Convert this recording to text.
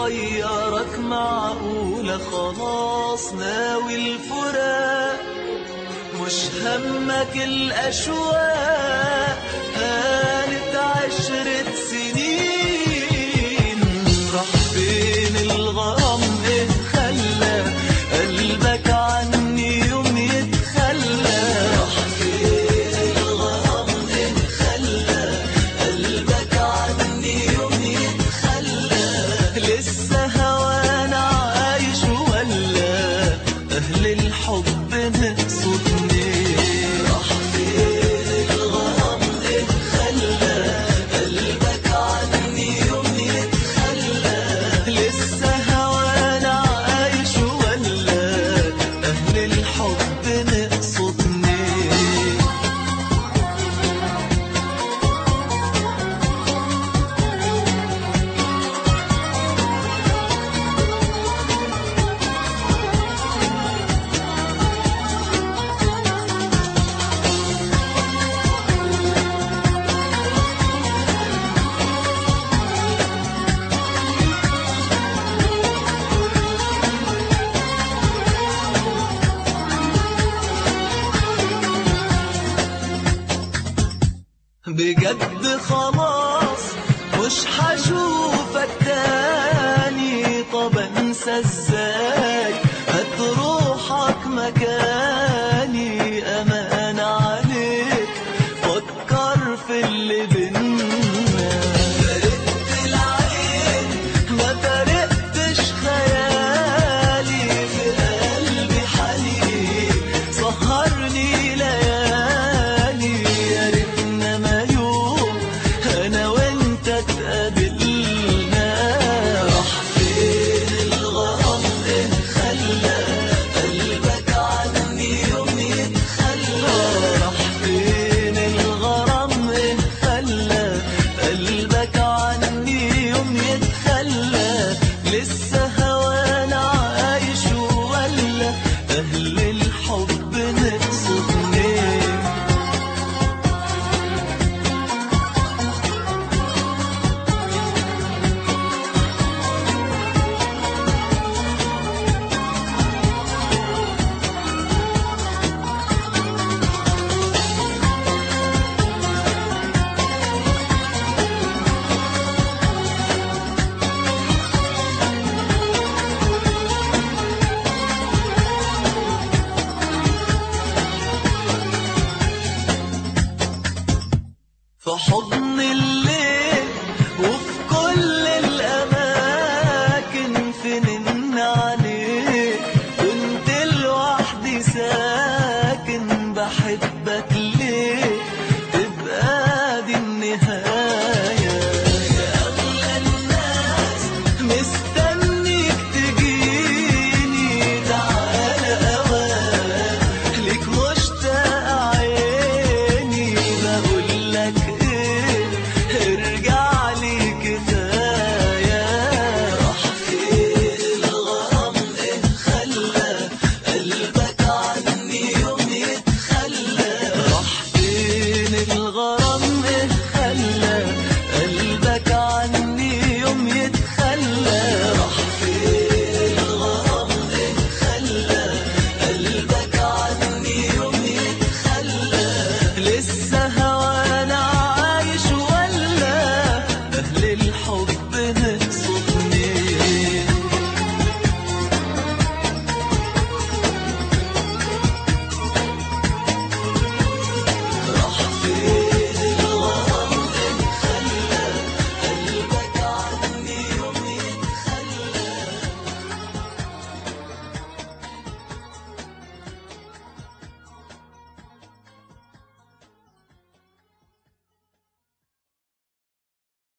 غيرك معقولة خلاص ناوي الفراق مش همك الأشواق هانت عشرة سنين راح فين الغرام إيه خلى قلبك عني يوم يتخلى راح فين الغرام إيه خلى قلبك عني يوم يتخلى لسه هوانا عايش ولا أهل الحب نقصدني راح فين الغرام إيه خلى قلبك عني يوم يتخلى لسه هوانا عايش ولا أهل الحب نقصدني بجد خلاص مش هشوفك تاني طب انسى ازاي هتروحك مكاني امان عليك فكر في اللي بينا فرقت العين ما فرقتش خيالي في قلبي حنين سهرني ليالي يا ريتنا ما يوم انا وانت اتقابلنا راح فين الغرام إيه خلى قلبك عني يوم يتخلى راح فين الغرام إيه خلى قلبك عني يوم يتخلى لسه هوانا عايش ولا أهل الحب نقصدني في حضن الليل وفي كل الأماكن فنن عليك كنت لوحدي ساكن بحبك ليه تبقى دي النهاية يا أغلى الناس مستنيك تجيني تعالى أوان ليك مشتاق عيني بقول لك ايه ارجع لي كفايه راح فين الغرام ايه خلى قلبك عني يوم يتخلى راح فين الغرام ايه خلى قلبك عني يوم يتخلى راح فين الغرام ايه خلى قلبك عني يوم يتخلى لسه هوانا عايش ولا أهل الحب